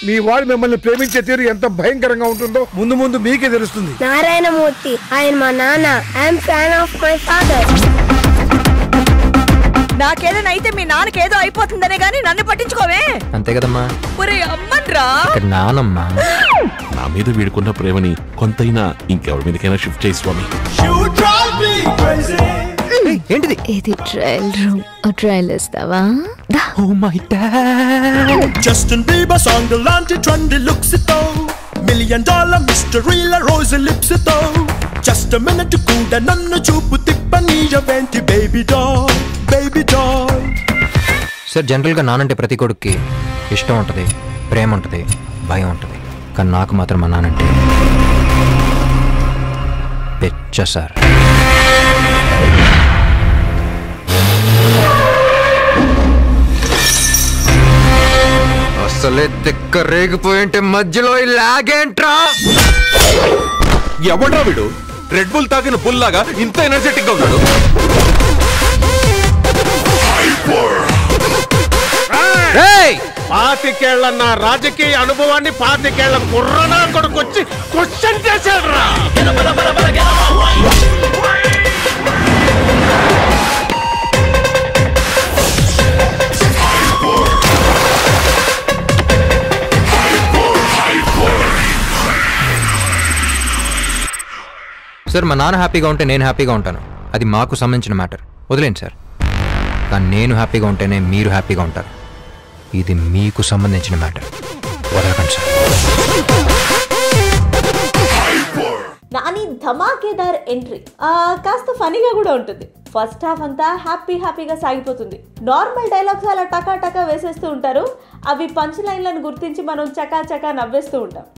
మీ వాడు మిమ్మల్ని ప్రేమించే తీరు ఎంత భయంకరంగా ఉంటుందో ముందు ముందు మీకే తెలుస్తుంది నారాయణమూర్తి ఆయన మా నాన్న I'm fan of my father నాకేదైనా అయితే మీ నాన్నకేదో అయిపోతుందనే గాని నన్ను పట్టించుకోవే అంతే కదమ్మా ఒరే అమ్మన్రా ఇక్కడ నానమ్మా నా మీద వీడుకున్న ప్రేమని కొంతైనా ఇంకెవరి మీదకైనా షిఫ్ట్ చేయి స్వామి ఏయ్, ఏంటిది ఇది ట్రయల్ రూమ్ ట్రయల్ ఇస్తావా దా oh my dad Justin Bieber song లాంటి ట్రెండ్ లుక్స్ తో మిలియన్ డాలర్ మిస్టరీల రోజు లిప్స్ తో జస్ట్ మినిట్ కూడా నన్ను చూపు తిప్పనీయవేంటి baby doll baby doll sir జనరల్గా నానంటే ప్రతి కొడుక్కి ఇష్టం ఉంటుంది ప్రేమ ఉంటుంది భయం ఉంటుంది కానీ నాకు మాత్రం మా నానంటే పెచ్చ సార్ అసలే తిక్క రేగిపోయింటే మధ్యలో ఈ లాగేంట్రా ఎవడ్రా వీడు రెడ్ బుల్ తాగిన బుల్ లాగా ఇంత ఎనర్జెటిక్ గా ఉన్నాడు ఏయ్! పాతికేళ్ల నా రాజకీయ అనుభవాన్ని పాతికేళ్ల కుర్రనా కొడుకొచ్చి క్వశ్చన్ చేశాడు రా సార్ మా నాన్న హ్యాపీగా ఉంటే నేను హ్యాపీగా ఉంటాను అది మాకు సంబంధించిన మ్యాటర్ వదిలేండి సార్ కానీ నేను హ్యాపీగా ఉంటేనే మీరు హ్యాపీగా ఉంటారు ఇది మీకు సంబంధించిన మ్యాటర్ వదలకండి సార్ నాని ధమాకేదార్ ఎంట్రీ ఆ, కాస్త ఫనీగా కూడా ఉంటుంది ఫస్ట్ హాఫ్ అంతా హ్యాపీ హ్యాపీగా సాగిపోతుంది నార్మల్ డైలాగ్స్ అలా టకా టకా వేసేస్తూ ఉంటారు అవి పంచ్ లైన్లను గుర్తించి మనం చకా చకా నవ్వేస్తూ ఉంటాం